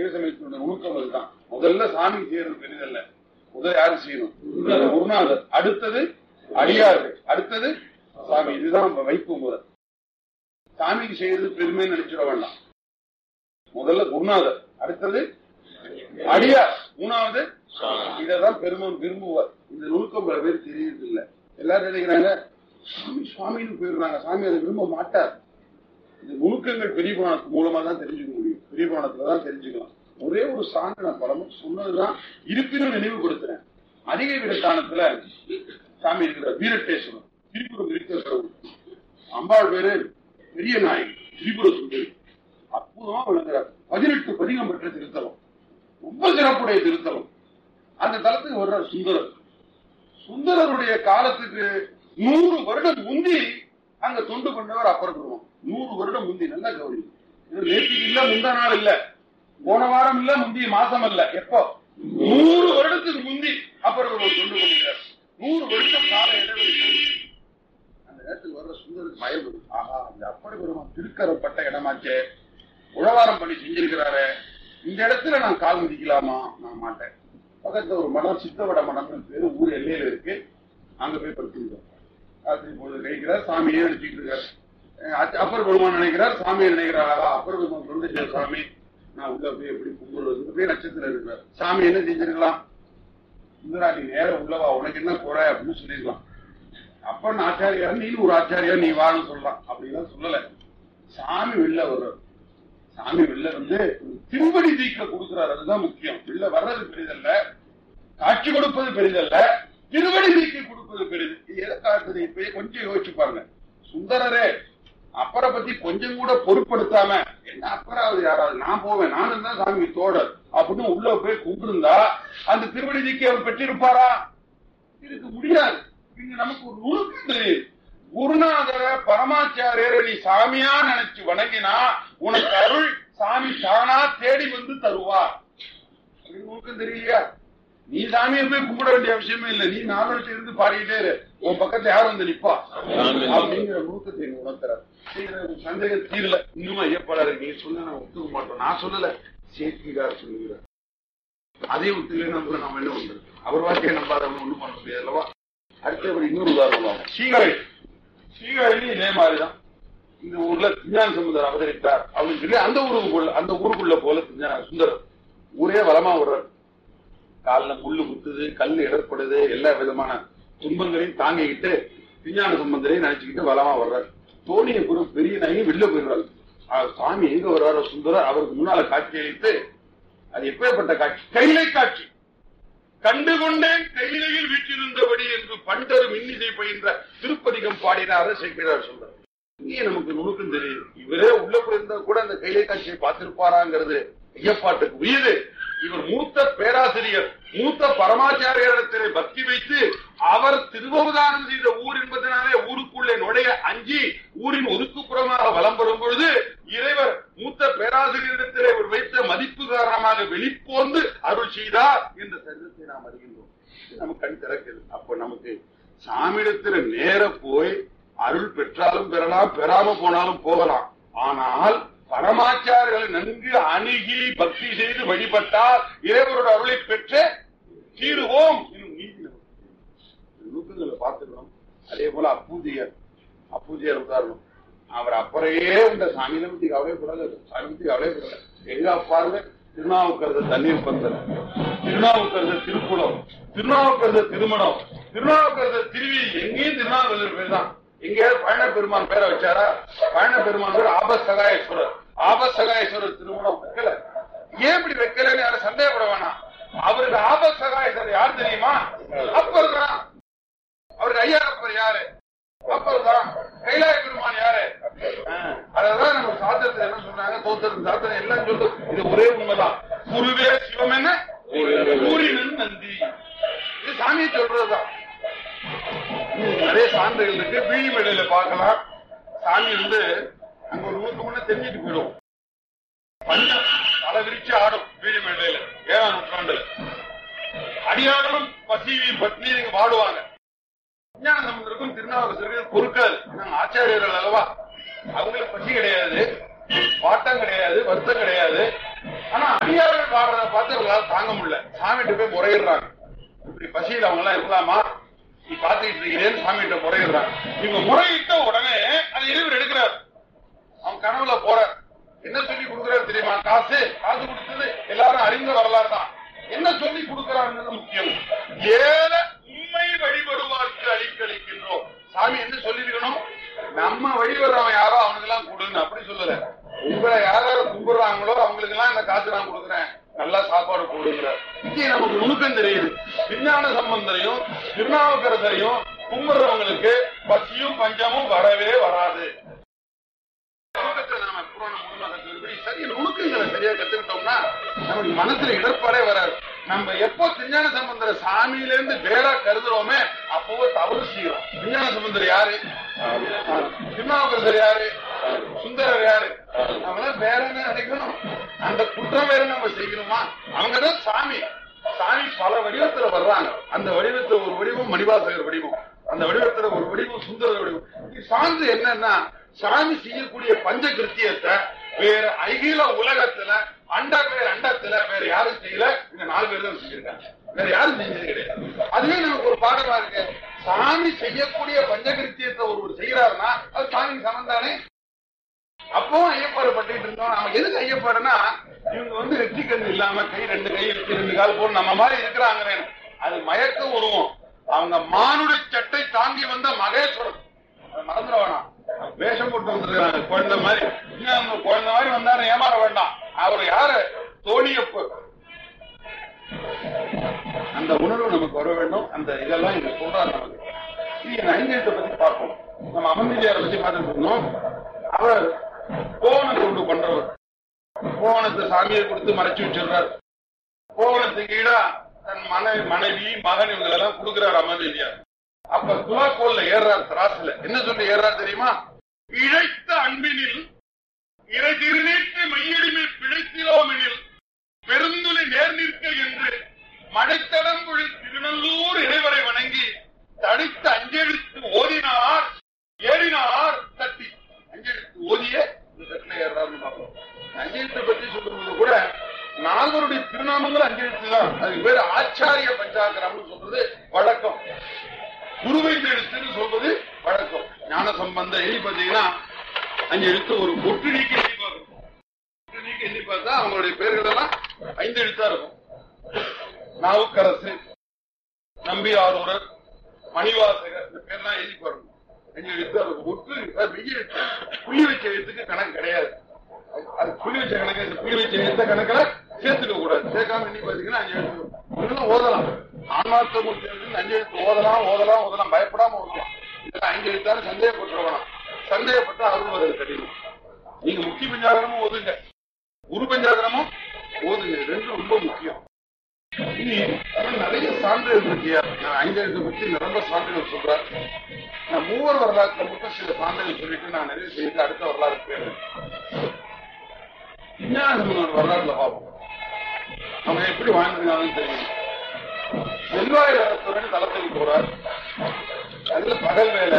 சைவ சமயத்தினுடைய நுணுக்கம் அதுதான் முதல்ல சாமி செய்யறது பெரிதல்ல முதல் யாரு செய்யணும் குருநாதர் அடுத்தது அடியார்கள் அடுத்தது சாமி இதுதான் நம்ம வைப்பு முறை சாமிக்கு செய்யறது பெருமை நினைச்சிட வேண்டாம் முதல்ல குருநாதர் அடுத்தது அடியார் மூணாவது இததான் பெருமை விரும்புவார் இந்த நுணுக்கம் பல பேர் தெரியறது இல்ல எல்லாரும் நினைக்கிறாங்க சாமி சுவாமின்னு போயிடுறாங்க சாமி அதை விரும்ப மாட்டார் இந்த நுணுக்கங்கள் பெரிய புராணத்து மூலமா தான் தெரிஞ்சுக்க முடியும் பெரிய புராணத்துல தான் தெரிஞ்சுக்கலாம் ஒரே ஒரு சான்று நான் படமும் சொன்னதுதான் இருப்பினும் நினைவுபடுத்துறேன் அதிக விடத்தானத்துல சாமி இருக்கிற வீரட்டேஸ்வரம் திரிபுரம் இருக்கிற கடவுள் அம்பாள் பேரு பெரிய நாயகி திரிபுர சுந்தரி அற்புதமா விளங்குறார் பதினெட்டு பதிகம் பெற்ற திருத்தலம் ரொம்ப சிறப்புடைய திருத்தலம் அந்த தலத்துக்கு வர்ற சுந்தரர் சுந்தரருடைய காலத்துக்கு நூறு வருடம் முந்தி அங்க தொண்டு பண்ணவர் அப்பறப்படுவோம் நூறு வருடம் முந்தி நல்லா கௌரி இது நேற்றுக்கு இல்ல முந்தா நாள் இல்ல போன வாரம் இல்ல முந்தைய மாசம் இல்ல எப்போ நூறு வருடத்துக்கு முந்தி அப்பறப்படுவோம் தொண்டு பண்ணுகிறார் நூறு வருடம் கால இடைவெளி அந்த நேரத்தில் வர்ற சுந்தருக்கு பயம் வரும். ஆஹா அந்த அப்படி பெருமான் திருக்கரப்பட்ட இடமாச்சே உழவாரம் பண்ணி செஞ்சிருக்கிறாரு இந்த இடத்துல நான் கால் மிதிக்கலாமா நான் மாட்டேன் பக்கத்துல ஒரு மடம் சித்தவட மடம்னு பேரு ஊர் எல்லையில இருக்கு அங்க போய் படுத்துருக்கோம் ராத்திரி பொழுது நினைக்கிறார் சாமியே நினைச்சிட்டு இருக்காரு அஹ் அச்ச- அப்பர் பெருமான் நினைக்கிறார் சாமியை நினைக்கிறார் ஆஹா, அப்பர் பெருமான் சொல்லுச்சு சாமி நான் உள்ள போய் எப்படி கும்பிடுறது போய் நட்சத்திரம் இருக்கிறார் சாமி என்ன செஞ்சிருக்கலாம் இந்திரா நீ நேரம் உள்ளவா உனக்கு என்ன குறை அப்படின்னு சொல்லிருக்கலாம் அப்பன் ஆச்சாரியார் நீ ஒரு ஆச்சாரியார் நீ வான்னு சொல்லலாம் அப்படிலாம் சொல்லல சாமி வெளில வர்றார் சாமி வெளில வந்து திருவடி தீக்க கொடுக்கிறார் அதுதான் முக்கியம் வெளில வர்றது பெரிதல்ல காட்சி கொடுப்பது பெரிதல்ல திருவடி தீக்க கொடுப்பது பெரிது இது எதை காட்டுது இப்ப கொஞ்சம் யோசிச்சு பாருங்க சுந்தரரே அப்பரை பத்தி கொஞ்சம் கூட பொருட்படுத்தாம என்ன அப்பராவது யாராவது நான் போவேன் நானும் தான் சாமி தோழர் அப்படின்னு உள்ள போய் கும்பிருந்தா அந்த திருவடி தீக்கை அவர் பெற்றிருப்பாரா இருக்க முடியாது இங்க நமக்கு ஒரு நுணுக்கம் தெரியுது குருநாதர பரமாச்சாரியரை நீ சாமியா நினைச்சு வணங்கினா உனக்கு அருள் சாமி தானா தேடி வந்து தருவார் அப்படின்னு நுணுக்கம் தெரியலையா நீ சாமியை போய் கும்பிட வேண்டிய அவசியமே இல்லை நீ நாலு வருஷம் இருந்து பாடிக்கிட்டே இரு உன் பக்கத்துல யார் வந்து நிப்பா அப்படிங்கிற நுணுக்கத்தை நீங்க உணர்த்துறாரு அப்படிங்கிற சந்தேகம் தீரல இன்னும் ஐயப்படாரு நீ சொன்ன நான் ஒத்துக்க மாட்டோம் நான் சொல்லல சேத்திகார் சொல்லுகிறார் அதே விட்டுல நம்ம நம்ம என்ன பண்றது அவர் வார்த்தையை நம்பாதவங்க ஒண்ணும் பண்ண முடியாது அல்லவா அடுத்தவர் இன்னொரு உதாரணம் சீகரை சீகரையிலும் இதே மாதிரிதான் இந்த ஊர்ல திருஞான சமுதர் அவதரித்தார் அப்படின்னு சொல்லி அந்த ஊருக்குள்ள அந்த ஊருக்குள்ள போல திருஞான சுந்தரர் ஊரே வளமா விடுறார் காலில் முள்ளு குத்துது கல் இடர்படுது எல்லா விதமான துன்பங்களையும் தாங்கிக்கிட்டு திருஞான சம்பந்தரையும் நினைச்சுக்கிட்டு வளமா வர்றார் தோணியை குரு பெரிய நாயகி வெளில போயிடுறாரு ஆ, சாமி எங்க வர்றாரோ சுந்தரர் அவருக்கு முன்னால காட்சி அளித்து அது எப்பேற்பட்ட காட்சி கைலை காட்சி கண்டுகொண்டேன் கையிலையில் வீற்றிருந்தபடி என்று பண்டரும் இன்னிசை பயின்ற திருப்பதிகம் பாடினார சேர்க்கிறார் சொல்றார் இங்கே நமக்கு நுணுக்கம் தெரியுது இவரே உள்ள போயிருந்தா கூட அந்த கைலை காட்சியை பார்த்திருப்பாராங்கிறது ஐயப்பாட்டுக்கு உயது இவர் மூத்த பேராசிரியர் மூத்த பரமாச்சாரியரிடத்திலே பக்தி வைத்து அவர் திருவவதானம் செய்த ஊர் என்பதனாலே ஊருக்குள்ளே நுழைய அஞ்சி ஊரின் ஒதுக்குப்புறமாக வலம் வரும் பொழுது இறைவர் மூத்த பேராசிரியரிடத்திலே இவர் வைத்த மதிப்பு காரணமாக வெளிப்போந்து அருள் செய்தார் என்ற சரிதத்தை நாம் அறிகின்றோம் இது நமக்கு கண் திறக்குது அப்ப நமக்கு சாமியிடத்துல நேர போய் அருள் பெற்றாலும் பெறலாம் பெறாம போனாலும் போகலாம் ஆனால் பரமாச்சாரர்களை நன்கு அணுகி பக்தி செய்து வழிபட்டால் இறைவரோட அருளை பெற்று தீருவோம் என்னும் நீதி நமக்கு தெரியும். நுணுக்கங்களை பார்த்துக்கணும் அதே போல அப்பூஜையர் அப்பூஜையர் உதாரணம் அவர் அப்புறையே இந்த சாமியில பத்தி கவலைப்படல சாமி பத்தி கவலைப்படல எங்க பாருங்க திருநாவுக்கரசர் தண்ணீர் பந்தல் திருநாவுக்கரசர் திருக்குளம் திருநாவுக்கரசர் திருமணம் திருநாவுக்கரசர் திருவி எங்கேயும் திருநாவுக்கரசர் பேர் தான் எங்கேயாவது பயண பெருமான் பேரை வச்சாரா பயண பெருமான் பேர் ஆபசகாயேஸ்வரர் ஆபசகாயேஸ்வரர் திருமணம் வைக்கல ஏன் இப்படி வைக்கலன்னு யாரும் சந்தேகப்பட வேணாம் அவருக்கு ஆபசகாயேஸ்வரர் யார் தெரியுமா அப்பர் தான் அவருக்கு ஐயாரப்பர் யாரு அப்பர் தான் கைலாய பெருமான் யாரு ஆ, அததான் நம்ம சாத்திரத்துல என்ன சொல்றாங்க தோத்திரம் சாத்திரம் எல்லாம் சொல்லு இது ஒரே உண்மைதான் குருவே சிவம் என்ன கூறினன் நந்தி இது சாமியை சொல்றதுதான் இன்னும் நிறைய சான்றுகள் இருக்கு வீழி மேடையில பார்க்கலாம் சாமி வந்து அங்க ஒரு நூற்று முன்ன தெரிஞ்சுட்டு போயிடும் பஞ்சம் தலை விரிச்சு ஆடும் வீழி மேடையில ஏழாம் நூற்றாண்டுல அடியார்களும் பசி பட்னி இங்க வாடுவாங்க விஞ்ஞான சம்பந்தருக்கும் திருநாவுக்கரசருக்கும் பொறுக்காது நாங்க ஆச்சாரியர்கள் அல்லவா அவங்களுக்கு பசி கிடையாது வாட்டம் கிடையாது வருத்தம் கிடையாது ஆனா அடியார்கள் பார்த்து அவங்களால தாங்க முடியல சாமிகிட்ட போய் முறையிடுறாங்க இப்படி பசியில் அவங்க எல்லாம் இருக்கலாமா நீ பாத்துக்கிட்டு இருக்கிறேன்னு சாமிகிட்ட முறையிடுறாங்க இவங்க முறையிட்ட உடனே அதை இறைவர் எடுக்கிறார் அவன் கனவுல போற என்ன சொல்லி கொடுக்கிறாரு தெரியுமா காசு காசு கொடுத்தது எல்லாரும் அறிந்த வரலாறு தான் என்ன சொல்லி கொடுக்கிறாருன்றது முக்கியம் ஏல உண்மை வழிபடுவார்க்கு அளிக்களிக்கின்றோம் சாமி என்ன சொல்லிருக்கணும் நம்ம வழிபடுறவன் யாரோ அவனுக்கு எல்லாம் கொடுன்னு அப்படி சொல்லல உங்களை யார் யார கும்பிடுறாங்களோ அவங்களுக்கு எல்லாம் இந்த காசு நான் கொடுக்குறேன் நல்லா சாப்பாடு போடுங்கிறார் இங்கே நமக்கு நுணுக்கம் தெரியுது விஞ்ஞான சம்பந்தரையும் திருநாவுக்கரசரையும் கும்பிடுறவங்களுக்கு பசியும் பஞ்சமும் வரவே வராது நுணுக்கத்தை நாம புராணம் மூலமா கத்துக்கிறபடி சரியா நுணுக்கங்களை சரியா கத்துக்கிட்டோம்னா நமக்கு மனசுல இடர்பாடே வராது நம்ம எப்போ விஞ்ஞான சம்பந்தர சாமியில இருந்து வேறா கருதுறோமே அப்போ தவறு செய்யறோம் விஞ்ஞான சம்பந்தர் யாரு திருநாவுக்கரசர் யாரு சுந்தரர் யாரு நம்மளாம் வேற என்ன நினைக்கணும் அந்த குற்றம் வேற நம்ம செய்யணுமா அவங்கதான் சாமி சாமி பல வடிவத்துல வர்றாங்க அந்த வடிவத்துல ஒரு வடிவம் மணிவாசகர் வடிவம் அந்த வடிவத்துல ஒரு வடிவம் சுந்தர வடிவம் இது சான்று என்னன்னா சாமி செய்யக்கூடிய பஞ்ச கிருத்தியத்தை வேற அகில உலகத்துல அண்ட பேர் அண்டத்துல வேற யாரும் செய்யல இந்த நாலு பேர் தான் செஞ்சிருக்காங்க வேற யாரும் செஞ்சது கிடையாது அதுவே நமக்கு ஒரு பாடமா இருக்கு சாமி செய்யக்கூடிய பஞ்சகிருத்தியத்தை ஒருவர் செய்யறாருன்னா அது சாமி சமந்தானே அப்பவும் ஐயப்பாடு பட்டுக்கிட்டு இருந்தோம் நம்ம எதுக்கு ஐயப்பாடுனா இவங்க வந்து வெற்றி கண் இல்லாம கை ரெண்டு கை வச்சு ரெண்டு கால் போட்டு நம்ம மாதிரி இருக்கிறாங்க அது மயக்க உருவம் அவங்க மானுட சட்டை தாங்கி வந்த மகேஸ்வரன் அதை மறந்துட வேணாம் வேஷம் போட்டு வந்திருக்காங்க குழந்தை மாதிரி இன்னும் அவங்க குழந்தை மாதிரி வந்தாரு ஏமாற வேண்டாம் அவர் யாரு தோணியப்பு அந்த உணர்வு நமக்கு வர வேண்டும் அந்த இதெல்லாம் இங்க சொல்றாரு நமக்கு இது இந்த ஐந்தியத்தை பத்தி பார்ப்போம் நம்ம அமர்ந்தியாரை பத்தி பார்த்துட்டு இருந்தோம் அவர் கோவண தொண்டு பண்றவர் கோவணத்தை சாமியை கொடுத்து மறைச்சு வச்சிடுறார் கோவணத்துக்கு ஈடா தன் மனைவி மனைவி மகன் இவங்க எல்லாம் கொடுக்கிறார் அமர்ந்தியார் அப்ப துலாக்கோல்ல ஏறார் திராசுல என்ன சொல்லி ஏறார் தெரியுமா இழைத்த அன்பினில் இறை திருநீட்டு மையடிமை பிழைத்திலோமெனில் பெருந்துளை நேர் நிற்க என்று மடைத்தடம்புழி திருநல்லூர் இறைவரை வணங்கி தடித்த அஞ்செழுத்து ஓதினார் ஏறினார் தட்டி அஞ்செழுத்து ஓதிய இந்த தட்டில ஏறாருன்னு பார்ப்போம் அஞ்செழுத்தை பற்றி சொல்லும்போது கூட நால்வருடைய திருநாமங்கள் அஞ்செழுத்து தான் அதுக்கு பேர் ஆச்சாரிய பஞ்சாக்கரம்னு சொல்றது வழக்கம் குருவை எழுத்துன்னு சொல்வது வழக்கம் ஞான சம்பந்த எழுதி பார்த்தீங்கன்னா அஞ்சு எழுத்து ஒரு ஒட்டு நீக்கி எழுதி பார்க்கணும் ஒட்டு நீக்கி எழுதி பார்த்தா அவங்களுடைய பெயர்கள் எல்லாம் ஐந்து எழுத்தா இருக்கும் நாவுக்கரசு நம்பி ஆரூரர் மணிவாசகர் இந்த பேர்லாம் எழுதி பாருங்க அஞ்சு எழுத்தா இருக்கும் ஒட்டு அது வெய்ய எழுத்து புள்ளி வச்ச எழுத்துக்கு கணக்கு கிடையாது அது- அது புள்ளி வச்ச கணக்கு இந்த புள்ளி வச்ச எழுத்த கணக்குல சேர்த்துக்க கூடாது சேர்க்காம எண்ணி பாத்தீங்கன்னா அஞ்சு எழுத்து வரும். இதெல்லாம் ஓதலாம் ஆன்மார்த்த மூர்த்தி எழுத்து அஞ்சு எழுத்து ஓதலாம் ஓதலாம் ஓதலாம் பயப்படாம ஓதலாம் இதெல்லாம் அஞ்சு எழுத்தாலும் சந்தேகப்பட்டு வேணாம் சந்தேகப்பட்டு அருள் வருது கடினம் நீங்க முக்கிய பஞ்சாகரமும் ஓதுங்க குரு பஞ்சாகரமும் ஓதுங்க இது ரெண்டும் ரொம்ப முக்கியம் இனி இன்னும் நிறைய சான்றுகள் இருக்கியா நான் ஐந்தாயிரத்தை பத்தி நிரம்ப சான்றுகள் சொல்றேன் நான் மூவர் வரலாற்றுல மட்டும் சில சான்றுகள் சொல்லிட்டு நான் நிறைய செய்து அடுத்த வரலாறு போயிடுறேன் விஞ்ஞானசம்பந்தோட வரலாறுல பார்ப்போம் அவங்க எப்படி வாழ்ந்துருக்காங்கன்னு தெரியும் செல்வாயிரத்துடன் தளத்துக்கு போறார் அதுல பகல் வேலை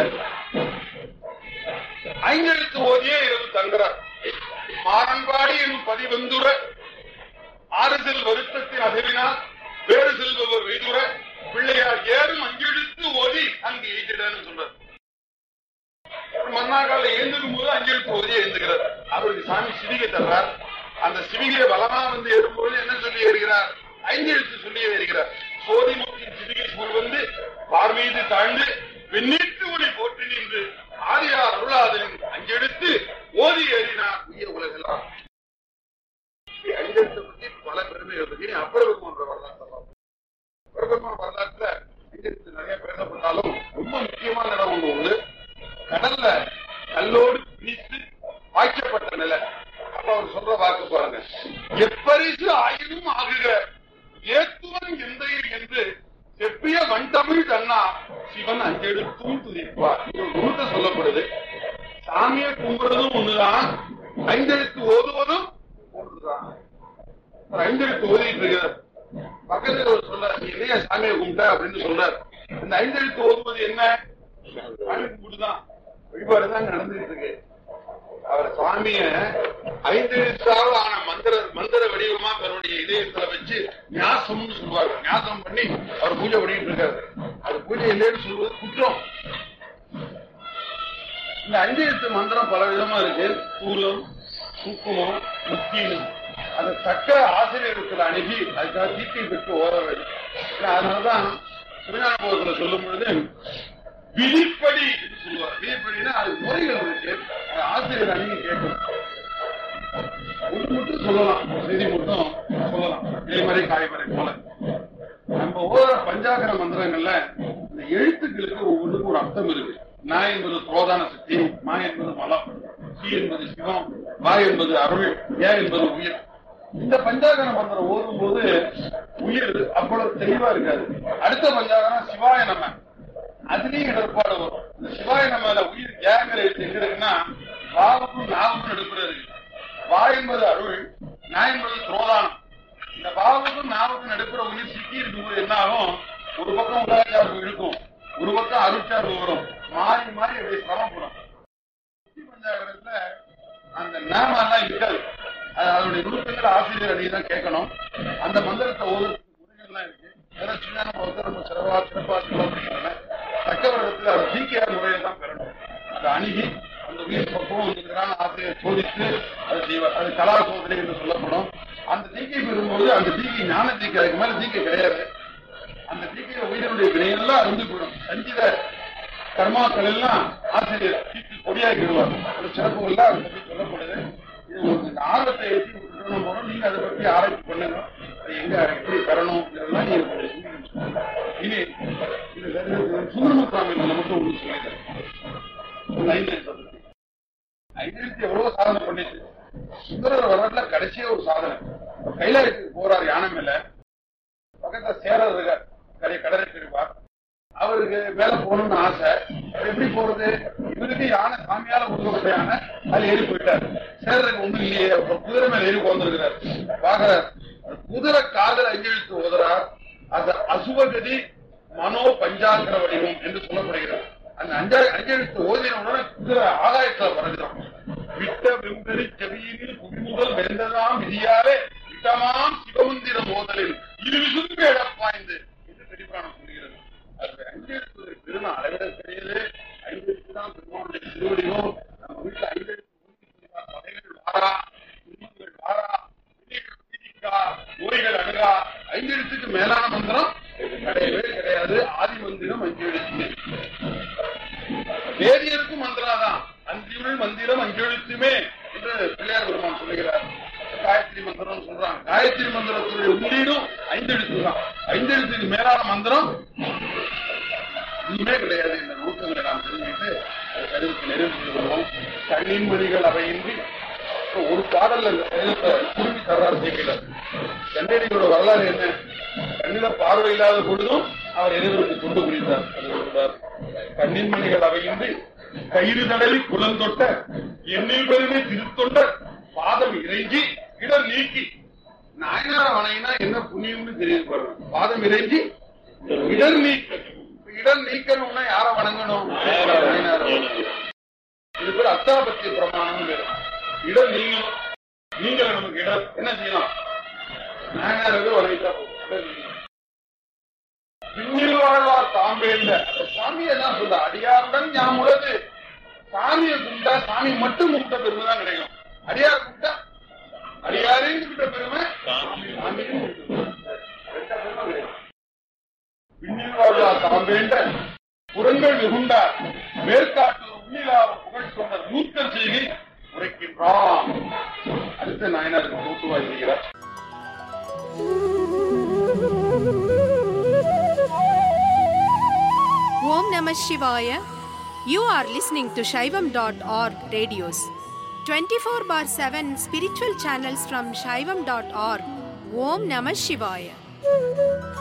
ஐந்தெழுத்து ஓதியே இரவு தங்குறார் மாறன்பாடி எனும் பதிவந்துர ஆறு செல் வருத்தத்தின் அசைவினால் வேறு செல்பவர் வெய்துர பிள்ளையார் ஏறும் அஞ்செழுத்து ஓதி அங்கு எய்திடன்னு சொல்றார் மன்னாக்கால எழுந்துக்கும் போது அஞ்செழுத்து ஓதி எழுந்துகிறார் அவருக்கு சாமி சிவிகை தர்றார் அந்த சிவிகையை பலமா வந்து ஏறும்போது என்ன சொல்லி ஏறுகிறார் ஐந்தெழுத்து சொல்லி ஏறுகிறார் சோதிமுத்தின் சிவிகை சூழ் வந்து பார்மீது தாழ்ந்து வெண்ணீட்டு ஒளி போற்றி நின்று ஆரியார் அருளாதலின் அஞ்செடுத்து ஓதி ஏறினார் உயர் உலகெல்லாம் இப்படி அஞ்செழுத்தை பற்றி பல பெருமைகள் இருக்கு இனி அப்பரபெருமான் வரலாற்றை பார்ப்போம். அப்பரபெருமான் வரலாற்றுல அஞ்செழுத்து நிறைய பேசப்பட்டாலும் ரொம்ப முக்கியமான இடம் ஒண்ணு உண்டு கடல்ல கல்லோடு பிடித்து வாய்க்கப்பட்ட நிலை அப்ப அவர் சொல்ற வாக்கு பாருங்க எப்பரிசு ஆயினும் ஆகுக ஏத்துவன் எந்தையில் என்று செப்பிய வண்டமிழ் தன்னா சிவன் அஞ்செடுத்தும் துதிப்பார் இது ஒரு நூற்ற சொல்லப்படுது சாமியை கும்பிடுறதும் ஒண்ணுதான் ஐந்தெழுத்து ஓதுவதும் ஒன்றுதான் ஒரு ஐந்தெழுத்து ஓதிட்டு இருக்கிறார் பக்கத்துல ஒரு சொல்றார் நீ என்னையா சாமியை கும்பிட்ட அப்படின்னு சொல்றார் இந்த ஐந்தெழுத்து ஓதுவது என்ன சாமி கும்பிட்டுதான் வழிபாடுதான் நடந்துட்டு இருக்கு அவர் சுவாமிய ஐந்து எழுத்தாவது ஆன மந்திர மந்திர வடிவமா தன்னுடைய இதய ஆலயத்துல வச்சு நியாசம்னு சொல்லுவாங்க நியாசம் பண்ணி அவர் பூஜை பண்ணிட்டு இருக்காரு அது பூஜை இல்லைன்னு சொல்வது குற்றம் இந்த அஞ்சு எழுத்து மந்திரம் பல விதமா இருக்கு சூலம் சுக்குமம் முக்கியம் அதை தக்க ஆசிரியர்கள் அணுகி அதுக்காக தீர்க்கை பெற்று ஓத வேண்டும் ஏன்னா, அதனாலதான் சிவஞான போகத்துல சொல்லும் பொழுது விதிப்படி என்று சொல்லுவார் விதிப்படினா அது முறைகள் இருக்கு அதை ஆசிரியர் அணுகி கேட்கணும் ஒன்று மட்டும் சொல்லலாம் ஒரு செய்தி மட்டும் சொல்லலாம் இலைமறை காய்மறை போல நம்ம ஓதுற பஞ்சாகர மந்திரங்கள்ல இந்த எழுத்துக்களுக்கு ஒவ்வொன்றுக்கும் ஒரு அர்த்தம் இருக்கு நா என்பது புரோதான சக்தி மா என்பது மலம் சி என்பது சிவம் வா என்பது அருள் ஏ என்பது உயிர் இந்த பஞ்சாகர மந்திரம் ஓதும் போது உயிர் அவ்வளவு தெளிவா இருக்காது அடுத்த பஞ்சாகரம் சிவாய நம்ம அதுலயும் இடர்பாடு வரும் இந்த சிவாய நம்ம உயிர் ஏங்கிற எழுத்து எங்க இருக்குன்னா வாவுக்கும் நாவுக்கும் எடுப்புல இருக்கு வா என்பது அருள் நா என்பது துரோதானம் இந்த பாவத்துக்கும் நாவுக்கும் நடுப்புற உயிர் சிக்கி இருக்கும்போது என்ன ஆகும் ஒரு பக்கம் உதாச்சார்பு இருக்கும் ஒரு பக்கம் அருட்சார்பு வரும் மாறி மாறி அப்படியே சிரமப்படும் சுத்தி பஞ்சாகரத்துல அந்த நாமெல்லாம் இருக்காது அது அதனுடைய நுணுக்கங்கள் ஆசிரியர் அடியை தான் கேட்கணும் அந்த மந்திரத்தை ஒரு முறைகள்லாம் இருக்கு அதெல்லாம் சின்ன ஒருத்தர் நம்ம சிறப்பா சிறப்பா சொல்ல முடியல தக்க வருடத்துல அது சீக்கியார் முறையை தான் பெறணும் அதை அணுகி அந்த உயிர் பக்குவம் இருக்கிறான ஆசிரியர் சோதித்து அதை செய்வார் அது கலா சோதனை என்று சொல்லப்படும் அந்த தீக்கை பெறும்போது அந்த தீக்கை ஞான தீக்கை அதுக்கு மேல தீக்கை கிடையாது அந்த தீக்கையில உயிரினுடைய வினையெல்லாம் அருந்து போயிடும் சஞ்சித கர்மாக்கள் எல்லாம் ஆசிரியர் தீக்கு கொடியாக்கிடுவார் அந்த சிறப்புகள்லாம் அதை பற்றி சொல்லப்படுது இது உங்களுக்கு இந்த ஆர்வத்தை ஏற்றி விட்டுணும் போறோம் நீங்க அதை பற்றி ஆராய்ச்சி பண்ணுங்க அது எங்க எப்படி பெறணும் இதெல்லாம் நீங்க கொஞ்சம் சிந்திக்கணும். இனி இது சுந்தரமுத்தாமி நமக்கு ஒன்று சொல்லிடுறேன் ஐந்து ஐநூத்தி எவ்வளவு சாதனை பண்ணிச்சு சுந்தரர் வரலாற்றுல கடைசியா ஒரு சாதனை கைலாயத்துக்கு போறார் யானை மேல பக்கத்துல சேரர் இருக்கார் கரை கடலை இருப்பார் அவருக்கு மேல போகணும்னு ஆசை அது எப்படி போறது இவருக்கு யானை சாமியால கொடுக்கப்பட்ட யானை அது ஏறி போயிட்டார் சேரருக்கு ஒண்ணும் இல்லையே அப்புறம் குதிரை மேல ஏறி உட்கார்ந்துருக்கிறார் பாக்குறார் குதிரை காதல் அஞ்செழுத்து ஓதுறார் அது அசுவகதி மனோ பஞ்சாங்கர வடிவம் என்று சொல்லப்படுகிறது அந்த அஞ்சா அஞ்செழுத்து ஓதின உடனே குதிரை ஆகாயத்துல பறக்குறான் விட்ட வெம்பெறி செவியினில் புவிமுதல் வெந்ததாம் விதியாலே விட்டமாம் சிவமந்திர மோதலில் இரு விசும்பு எடப்பாய்ந்து என்று பெரியபுராணம் சொல்கிறது அது அஞ்செழுத்து பெருமை அளவிட கிடையாது ஐந்தெழுத்து தான் பெருமானுடைய திருவடிவம் நம்ம வீட்டுல ஐந்தெழுத்து ஊதி சொல்லிதான் பகைகள் வாரா துன்பங்கள் வாரா விதிகள் விதிக்கா நோய்கள் அணுகா ஐந்தெழுத்துக்கு மேலான மந்திரம் கிடையவே கிடையாது ஆதி மந்திரம் அஞ்செழுத்து வேதியருக்கும் மந்திராதான் அஞ்சுள் மந்திரம் அஞ்செழுத்துமே என்று பிள்ளையார் பெருமான் சொல்லுகிறார் காயத்ரி மந்திரம் சொல்றாங்க காயத்ரி மந்திரத்துடைய உள்ளீடும் ஐந்தெழுத்து தான் ஐந்தெழுத்துக்கு மேலான மந்திரம் ஒண்ணுமே கிடையாது இந்த நுணுக்கங்களை நாம் தெரிஞ்சுக்கிட்டு அது கருவுக்கு நெருங்கி வருவோம் கண்ணின் மணிகள் அவையின்றி இப்ப ஒரு பாடல்ல இந்த சேதத்தை குருவி தர்றார் சேர்க்கல கண்டடியோட வரலாறு என்ன கண்ணில பார்வை இல்லாத பொழுதும் அவர் எதிர்ப்பு கொண்டு புரிந்தார் அது சொல்றார் கண்ணின் மணிகள் அவையின்றி கயிறு தடவி குளம் தொட்ட எண்ணில் பெருமை திருத்தொண்ட பாதம் இறைஞ்சி இடர் நீக்கி நாயனார வணங்கினா என்ன புண்ணியம்னு தெரியுது பாருங்க பாதம் இறைஞ்சி இடர் நீக்க இடர் நீக்கணும்னா யார வணங்கணும் நாயனார வணங்கணும். இது பேர் அத்தாபத்திய பிரமாணம் பேரு இடம் நீங்கணும் நீங்கள நமக்கு இடம் என்ன செய்யலாம் நாயனாருக்கு வணங்கிட்டா போதும். இடம் நீங்கணும். பின்னில் வாழ்வார் தாம்பேந்த அந்த சாமியை தான் சொல்ற அடியாருடன் ஞாபகம் உள்ளது சாமியை கும்பிட்டா சாமி மட்டும் கும்பிட்ட பெருமை தான் கிடைக்கும் அடியார் கும்பிட்டா அடியாரையும் கும்பிட்ட பெருமை சாமியும் கும்பிட்ட பெருமை. ரெண்டா பெருமை கிடைக்கும் பின்னில் வாழ்வார் தாம்பேந்த புறங்கள் மிகுண்டார் மேற்காட்டு உண்ணிலாவ புகழ் சொன்ன நூற்கல் செய்கை உரைக்கின்றான் அடுத்த நாயனாருக்கு தூத்துவாய் செய்கிறார் Om Namah Shivaya. You are listening to Shaivam.org radios. 24 bar 7 spiritual channels from Shaivam.org. Om Namah Shivaya.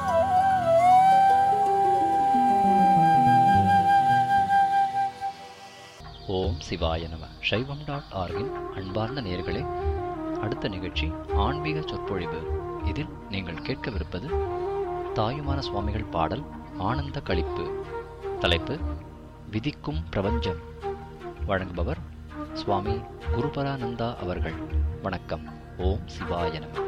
ஓம் சிவாய நம சைவம் டாட் ஆர்கின் அன்பார்ந்த நேயர்களே அடுத்த நிகழ்ச்சி ஆன்மீக சொற்பொழிவு இதில் நீங்கள் கேட்கவிருப்பது தாயுமான சுவாமிகள் பாடல் ஆனந்த களிப்பு தலைப்பு விதிக்கும் பிரபஞ்சம் வழங்குபவர் சுவாமி குருபரானந்தா அவர்கள் வணக்கம் ஓம் சிவாய நம